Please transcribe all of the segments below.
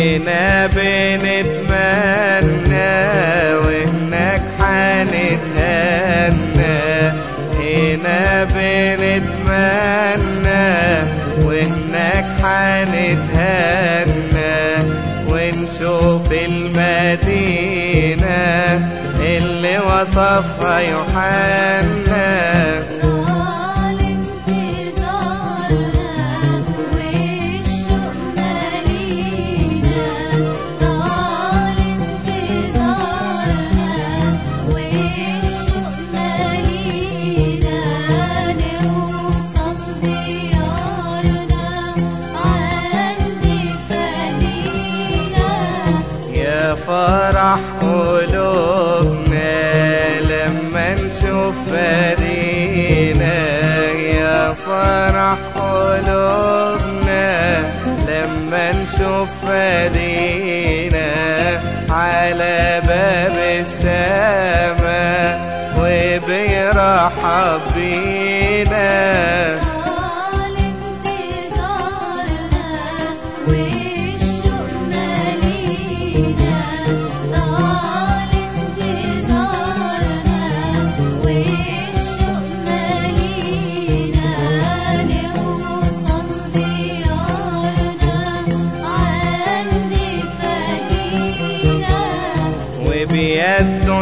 هنا بنتمنى وهناك حنتهنى هنا بنتمنى وهناك حنتهنى ونشوف المدينة اللي وصفها يوحنا طال انتظارنا والشوق مالينا طال انتظارنا والشوق مالينا نوصل ديارنا عند فدينا يا فرح قلوبنا لما نشوف فرينا يا فرح قلوبنا لما نشوف فرينا على باب السماء وبيرحب بينا طال انتظارنا والشوق مالينا طال انتظارنا والشوق مالينا نوصل ديارنا عند فدينا وبيده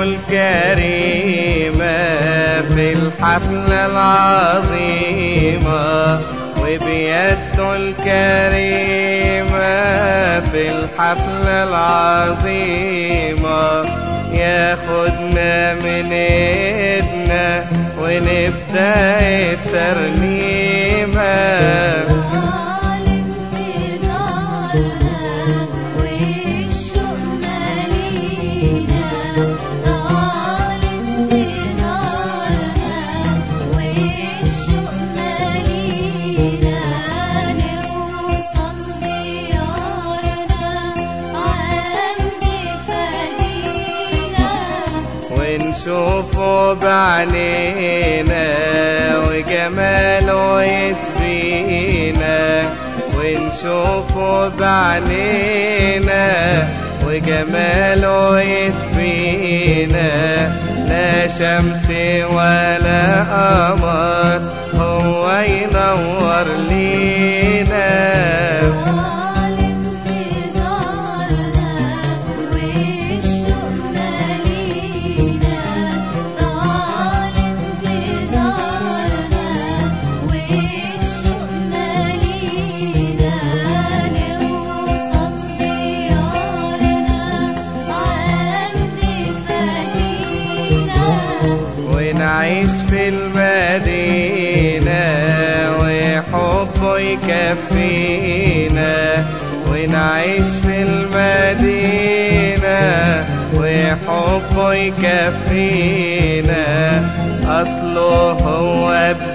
الكريمة في الحفلة العظيمة وبيده الكريمة في الحفلة العظيمة ياخدنا من ايدنا ونبدأ الترنيمة طال انتظارنا والشوق مالينا طال انتظارنا والشوق مالينا نوصل ديارنا عند فدينا ونشوفه بعينينا وجماله يسبينا ونشوفه بعينينا وجماله يسبينا لا شمس ولا قمر هو ينور لينا طال انتظارنا والشوق مالينا طال انتظارنا والشوق مالينا نوصل ديارنا عند فدينا ونعيش في المدينة وحبه يكفينا ونعيش في المدينة وحبه يكفينا أصله هو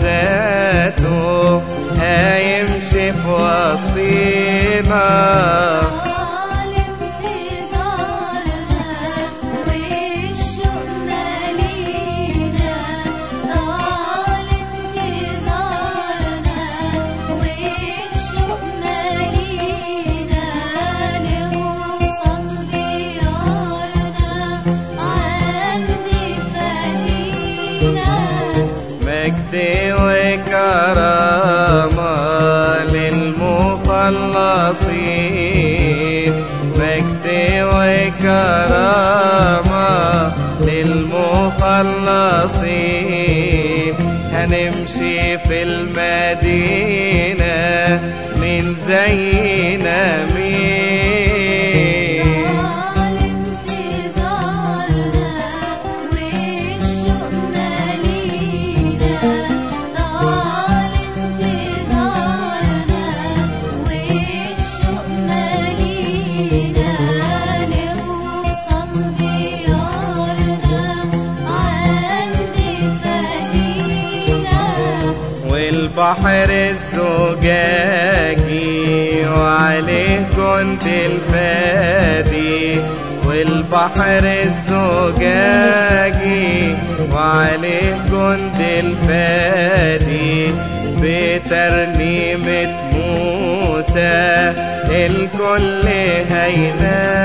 بذاته هيمشي في وسطينا طال انتظارنا والشوق مالينا طال انتظارنا والشوق مالينا نوصل ديارنا عند فدينا مجد وكرامة للمخلصين مجد وكرامة للمخلصين هنمشي في المدينة من زينا مين طال انتظارنا والشوق مالينا طال انتظارنا والشوق مالينا نوصل ديارنا عند فدينا والبحر الزجاجي وعليه كنت الفادي والبحر الزجاجي وعليه جند الفادي بترنيمة موسى الكل هينادي